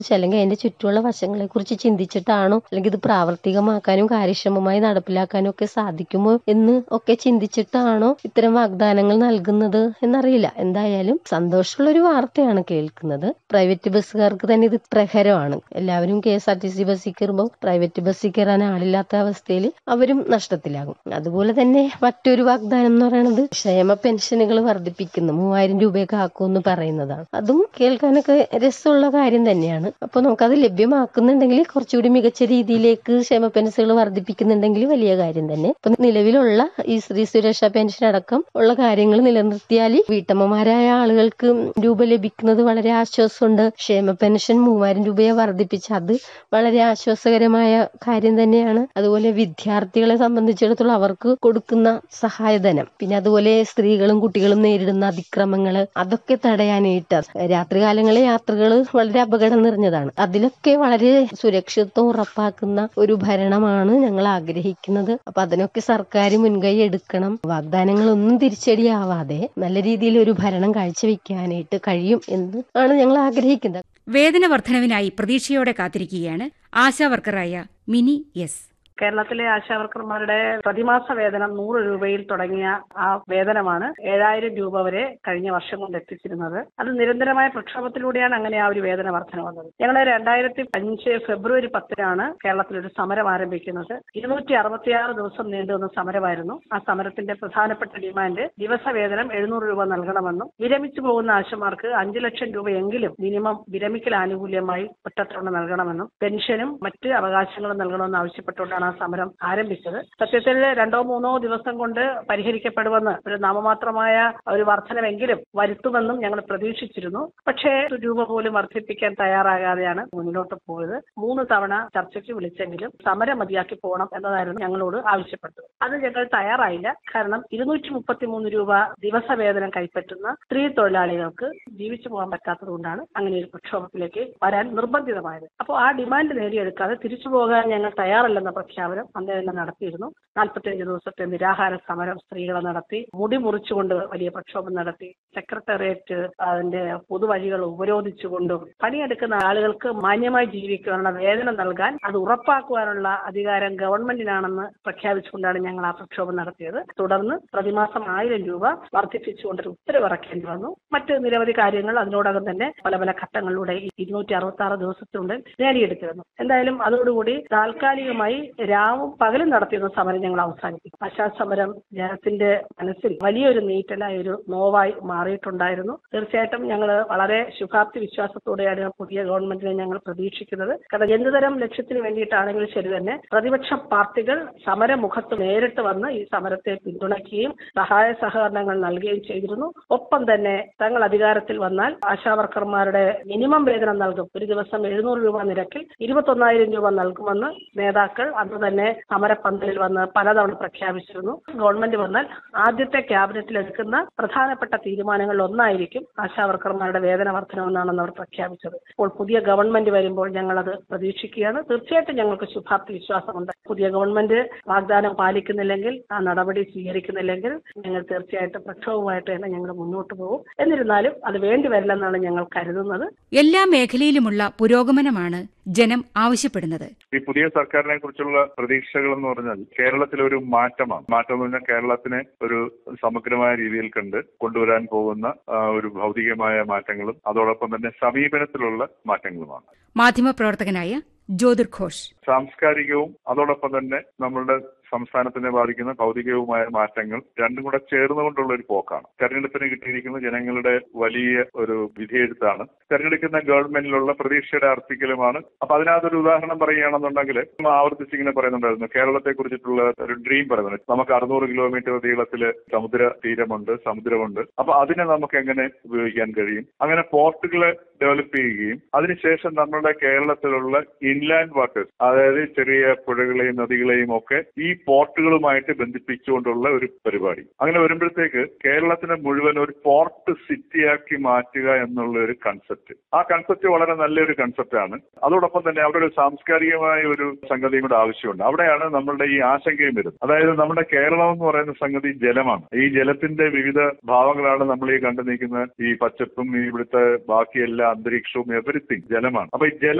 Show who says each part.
Speaker 1: അല്ലെങ്കിൽ അതിന്റെ ചുറ്റുമുള്ള വശങ്ങളെ കുറിച്ച് ചിന്തിച്ചിട്ടാണോ അല്ലെങ്കിൽ ഇത് പ്രാവർത്തികമാക്കാനും കാര്യക്ഷമമായി നടപ്പിലാക്കാനും ഒക്കെ സാധിക്കുമോ എന്ന് ഒക്കെ ചിന്തിച്ചിട്ടാണോ ഇത്തരം വാഗ്ദാനങ്ങൾ നൽകുന്നത് എന്നറിയില്ല എന്തായാലും സന്തോഷമുള്ള ഒരു വാർത്തയാണ് കേൾക്കുന്നത് പ്രൈവറ്റ് ബസ്സുകാർക്ക് തന്നെ ഇത് പ്രഹരമാണ് എല്ലാവരും K S R T C ബസ്സിൽ കയറുമ്പോൾ പ്രൈവറ്റ് ബസ്സിൽ കയറാൻ ആളില്ലാത്ത അവസ്ഥയിൽ അവരും നഷ്ടത്തിലാകും അതുപോലെ തന്നെ മറ്റൊരു വാഗ്ദാനം എന്ന് പറയുന്നത് ക്ഷേമ പെൻഷനുകൾ വർദ്ധിപ്പിക്കുന്നു മൂവായിരം രൂപയൊക്കെ ആക്കുമെന്ന് പറയുന്നതാണ് അതും കേൾക്കാനൊക്കെ രസമുള്ള കാര്യം തന്നെയാണ് അപ്പൊ നമുക്കത് ലഭ്യമാക്കുന്നുണ്ടെങ്കിൽ കുറച്ചുകൂടി മികച്ച രീതിയിലേക്ക് ക്ഷേമ പെൻഷനുകൾ വർദ്ധിപ്പിക്കുന്നുണ്ടെങ്കിൽ വലിയ കാര്യം തന്നെ ഇപ്പൊ നിലവിലുള്ള ഈ സ്ത്രീ സുരക്ഷാ പെൻഷൻ അടക്കം ഉള്ള കാര്യങ്ങൾ നിലനിർത്തിയാൽ വീട്ടമ്മമാരായ ആളുകൾക്ക് രൂപ ലഭിക്കുന്നത് വളരെ ആശ്വാസമുണ്ട് ക്ഷേമ പെൻഷൻ മൂവായിരം രൂപയെ വർദ്ധിപ്പിച്ച അത് വളരെ ആശ്വാസകരമായ കാര്യം തന്നെയാണ് അതുപോലെ വിദ്യാർത്ഥികളെ സംബന്ധിച്ചിടത്തോളം അവർക്ക് കൊടുക്കുന്ന സഹായധനം പിന്നെ അതുപോലെ സ്ത്രീകളും കുട്ടികളും നേരിടുന്ന അതിക്രമങ്ങള് അതൊക്കെ തടയാനായിട്ട് രാത്രികാലങ്ങളിലെ യാത്രകൾ വളരെ അപകടം നിറഞ്ഞതാണ് അതിലൊക്കെ വളരെ സുരക്ഷിതത്വം ഉറപ്പാക്കുന്ന ഒരു ഭരണമാണ് ഞങ്ങൾ ആഗ്രഹിക്കുന്നത് അപ്പൊ അതിനൊക്കെ സർക്കാർ മുൻകൈ എടുക്കണം വാഗ്ദാനങ്ങളൊന്നും തിരിച്ചടിയാവാതെ നല്ല രീതിയിൽ ഒരു ഭരണം കാഴ്ചവെക്കാനായിട്ട് കഴിയും എന്ന് ആണ് ഞങ്ങൾ ആഗ്രഹിക്കുന്നത്
Speaker 2: വേതന വർധനവിനായി പ്രതീക്ഷയോടെ കാത്തിരിക്കുകയാണ് ആശാവർക്കറായ മിനി എസ്
Speaker 3: കേരളത്തിലെ ആശാവർക്കർമാരുടെ പ്രതിമാസ വേതനം നൂറ് രൂപയിൽ തുടങ്ങിയ ആ വേതനമാണ് ഏഴായിരം രൂപ വരെ കഴിഞ്ഞ വർഷം കൊണ്ട് എത്തിച്ചിരുന്നത് അത് നിരന്തരമായ പ്രക്ഷോഭത്തിലൂടെയാണ് അങ്ങനെ ആ ഒരു വേതന വർധന വന്നത് ഞങ്ങൾ രണ്ടായിരത്തി അഞ്ച് ഫെബ്രുവരി പത്തിനാണ് കേരളത്തിൽ ഒരു സമരം ആരംഭിക്കുന്നത് ഇരുന്നൂറ്റി അറുപത്തിയാറ് ദിവസം നീണ്ടുവന്ന സമരമായിരുന്നു ആ സമരത്തിന്റെ പ്രധാനപ്പെട്ട ഡിമാൻഡ് ദിവസവേതനം എഴുന്നൂറ് രൂപ നൽകണമെന്നും വിരമിച്ചു പോകുന്ന ആശമാർക്ക് അഞ്ചു ലക്ഷം രൂപയെങ്കിലും മിനിമം വിരമിക്കൽ ആനുകൂല്യമായി ഒറ്റത്തവണ നൽകണമെന്നും പെൻഷനും മറ്റ് അവകാശങ്ങളും നൽകണമെന്ന് ആവശ്യപ്പെട്ടുകൊണ്ടാണ് ആ സമരം ആരംഭിച്ചത് സത്യത്തിൽ രണ്ടോ മൂന്നോ ദിവസം കൊണ്ട് പരിഹരിക്കപ്പെടുമെന്ന് ഒരു നാമമാത്രമായ ഒരു വർധനമെങ്കിലും വരുത്തുമെന്നും ഞങ്ങൾ പ്രതീക്ഷിച്ചിരുന്നു പക്ഷേ ഒരു രൂപ പോലും വർദ്ധിപ്പിക്കാൻ തയ്യാറാകാതെയാണ് മുന്നോട്ട് പോയത് മൂന്ന് തവണ ചർച്ചയ്ക്ക് വിളിച്ചെങ്കിലും സമരം മതിയാക്കി പോകണം എന്നതായിരുന്നു ഞങ്ങളോട് ആവശ്യപ്പെട്ടത് അത് ഞങ്ങൾ തയ്യാറായില്ല കാരണം ഇരുന്നൂറ്റി മുപ്പത്തി മൂന്ന് രൂപ ദിവസവേതനം കൈപ്പറ്റുന്ന സ്ത്രീ തൊഴിലാളികൾക്ക് ജീവിച്ചു പോകാൻ പറ്റാത്തത് കൊണ്ടാണ് അങ്ങനെ ഒരു പ്രക്ഷോഭത്തിലേക്ക് വരാൻ നിർബന്ധിതമായത് അപ്പോൾ ആ ഡിമാൻഡ് നേടിയെടുക്കാതെ തിരിച്ചു പോകാൻ ഞങ്ങൾ തയ്യാറല്ലെന്ന പ്രഖ്യാപനം അന്ന് തന്നെ നടത്തിയിരുന്നു നാൽപ്പത്തിയഞ്ച് ദിവസത്തെ നിരാഹാര സമരം സ്ത്രീകളെ നടത്തി മുടി മുറിച്ചുകൊണ്ട് വലിയ പ്രക്ഷോഭം നടത്തി സെക്രട്ടേറിയറ്റ് അതിന്റെ പൊതുവഴികൾ ഉപരോധിച്ചുകൊണ്ടും പണിയെടുക്കുന്ന ആളുകൾക്ക് മാന്യമായി ജീവിക്കാനുള്ള വേതനം നൽകാൻ അത് ഉറപ്പാക്കുവാനുള്ള അധികാരം ഗവൺമെന്റിനാണെന്ന് പ്രഖ്യാപിച്ചുകൊണ്ടാണ് ഞങ്ങൾ ആ പ്രക്ഷോഭം നടത്തിയത് തുടർന്ന് പ്രതിമാസം ആയിരം രൂപ വർദ്ധിപ്പിച്ചുകൊണ്ടൊരു ഉത്തരവ് ഇറക്കേണ്ടി വന്നു മറ്റ് നിരവധി കാര്യങ്ങൾ അതിനോടകം തന്നെ പല പല ഘട്ടങ്ങളിലൂടെ ഈ ഇരുന്നൂറ്റി അറുപത്തി ആറ് ദിവസത്തിനുള്ളിൽ നേടിയെടുത്തിരുന്നു എന്തായാലും അതോടുകൂടി താൽക്കാലികമായി രാവും പകലും നടത്തിയിരുന്ന സമരം ഞങ്ങൾ അവസാനിപ്പിക്കും ആശാ സമരം ജനത്തിന്റെ മനസ്സിൽ വലിയൊരു നീറ്റലായ ഒരു നോവായി മാറിയിട്ടുണ്ടായിരുന്നു തീർച്ചയായിട്ടും ഞങ്ങൾ വളരെ ശുഭാപ്തി വിശ്വാസത്തോടെയാണ് പുതിയ ഗവൺമെന്റിനെ ഞങ്ങൾ പ്രതീക്ഷിക്കുന്നത് കാരണം എന്തുതരം ലക്ഷ്യത്തിന് വേണ്ടിയിട്ടാണെങ്കിലും ശരി തന്നെ പ്രതിപക്ഷ പാർട്ടികൾ സമരമുഖത്ത് നേരിട്ട് വന്ന് ഈ സമരത്തെ പിന്തുണയ്ക്കുകയും സഹായ സഹകരണങ്ങൾ നൽകുകയും ചെയ്തിരുന്നു ഒപ്പം തന്നെ തങ്ങൾ അധികാരത്തിൽ വന്നാൽ ആശാവർക്കർമാരുടെ മിനിമം വേതനം നൽകും ഒരു ദിവസം എഴുന്നൂറ് രൂപ നിരക്കിൽ ഇരുപത്തൊന്നായിരം രൂപ നൽകുമെന്ന് നേതാക്കൾ അന്ന് തന്നെ സമരപ്പന്തലിൽ വന്ന് പലതവണ പ്രഖ്യാപിച്ചിരുന്നു ഗവൺമെന്റ് വന്നാൽ ആദ്യത്തെ ക്യാബിനറ്റിൽ എടുക്കുന്ന പ്രധാനപ്പെട്ട തീരുമാനങ്ങളിൽ ഒന്നായിരിക്കും ആശാവർക്കർമാരുടെ വേതന വർധനമെന്നാണെന്ന് അവർ പ്രഖ്യാപിച്ചത് അപ്പോൾ പുതിയ ഗവൺമെന്റ് വരുമ്പോൾ ഞങ്ങളത് പ്രതീക്ഷിക്കുകയാണ് തീർച്ചയായിട്ടും ഞങ്ങൾക്ക് ശുഭാപ്തി വിശ്വാസമുണ്ട് പുതിയ ഗവൺമെന്റ് വാഗ്ദാനം പാലിക്കുന്നില്ലെങ്കിൽ ആ നടപടി സ്വീകരിക്കുന്നില്ലെങ്കിൽ ഞങ്ങൾ തീർച്ചയായിട്ടും പ്രക്ഷോഭമായിട്ട് തന്നെ ഞങ്ങൾ മുന്നോട്ട് പോകും എന്നിരുന്നാലും അത് വേണ്ടി വരില്ലെന്നാണ് ഞങ്ങൾ കരുതുന്നത്
Speaker 2: എല്ലാ മേഖലയിലുമുള്ള പുരോഗമനമാണ് ജനം ആവശ്യപ്പെടുന്നത്
Speaker 4: ഈ പുതിയ സർക്കാരിനെ കുറിച്ചുള്ള പ്രതീക്ഷകൾ എന്ന് പറഞ്ഞാൽ കേരളത്തിലൊരു മാറ്റമാണ് മാറ്റം എന്ന് പറഞ്ഞാൽ കേരളത്തിനെ ഒരു സമഗ്രമായ രീതിയിൽ കണ്ട് കൊണ്ടുവരാൻ പോകുന്ന ആ, ഒരു ഭൗതികമായ മാറ്റങ്ങളും അതോടൊപ്പം തന്നെ സമീപനത്തിലുള്ള മാറ്റങ്ങളുമാണ്
Speaker 2: മാധ്യമപ്രവർത്തകനായ ജ്യോതിർ ഘോഷ്
Speaker 4: സാംസ്കാരികവും അതോടൊപ്പം തന്നെ നമ്മളുടെ സംസ്ഥാനത്തിനെ ബാധിക്കുന്ന ഭൗതികവുമായ മാറ്റങ്ങൾ രണ്ടും കൂടെ ചേർന്നുകൊണ്ടുള്ള ഒരു പോക്കാണ് തെരഞ്ഞെടുപ്പിന് കിട്ടിയിരിക്കുന്ന ജനങ്ങളുടെ വലിയ ഒരു വിധിയെഴുത്താണ് തെരഞ്ഞെടുക്കുന്ന ഗവൺമെന്റിലുള്ള പ്രതീക്ഷയുടെ അർപ്പിക്കലുമാണ് അപ്പൊ അതിനകത്തൊരു ഉദാഹരണം പറയുകയാണെന്നുണ്ടെങ്കിൽ ആവർത്തിച്ച് ഇങ്ങനെ പറയുന്നുണ്ടായിരുന്നു കേരളത്തെ കുറിച്ചിട്ടുള്ള ഒരു ഡ്രീം പറയുന്നുണ്ട് നമുക്ക് അറുന്നൂറ് കിലോമീറ്റർ നീളത്തില് സമുദ്ര തീരമുണ്ട് സമുദ്രമുണ്ട് അപ്പൊ അതിനെ നമുക്ക് എങ്ങനെ ഉപയോഗിക്കാൻ കഴിയും അങ്ങനെ പോർട്ടുകളെ ഡെവലപ്പ് ചെയ്യുകയും അതിനുശേഷം നമ്മുടെ കേരളത്തിലുള്ള ഇൻലാൻഡ് വാട്ടേഴ്സ് അതായത് ചെറിയ പുഴകളെയും നദികളെയും ഒക്കെ ഈ പോർട്ടുകളുമായിട്ട് ബന്ധിപ്പിച്ചുകൊണ്ടുള്ള ഒരു പരിപാടി അങ്ങനെ വരുമ്പോഴത്തേക്ക് കേരളത്തിനെ മുഴുവൻ ഒരു പോർട്ട് സിറ്റിയാക്കി മാറ്റുക എന്നുള്ള ഒരു കൺസെപ്റ്റ് ആ കൺസെപ്റ്റ് വളരെ നല്ലൊരു കൺസെപ്റ്റാണ് അതോടൊപ്പം തന്നെ അവിടെ ഒരു സാംസ്കാരികമായ ഒരു സംഗതിയും കൂടെ ആവശ്യമുണ്ട് അവിടെയാണ് നമ്മളുടെ ഈ ആശങ്കയും വരുന്നത് അതായത് നമ്മുടെ കേരളം എന്ന് പറയുന്ന സംഗതി ജലമാണ് ഈ ജലത്തിന്റെ വിവിധ ഭാവങ്ങളാണ് നമ്മൾ ഈ കണ്ടു നിൽക്കുന്ന ഈ പച്ചപ്പും ഈ ഇവിടുത്തെ ബാക്കി എല്ലാ അന്തരീക്ഷവും എവറിത്തിങ് ജലമാണ് അപ്പൊ ഈ ജല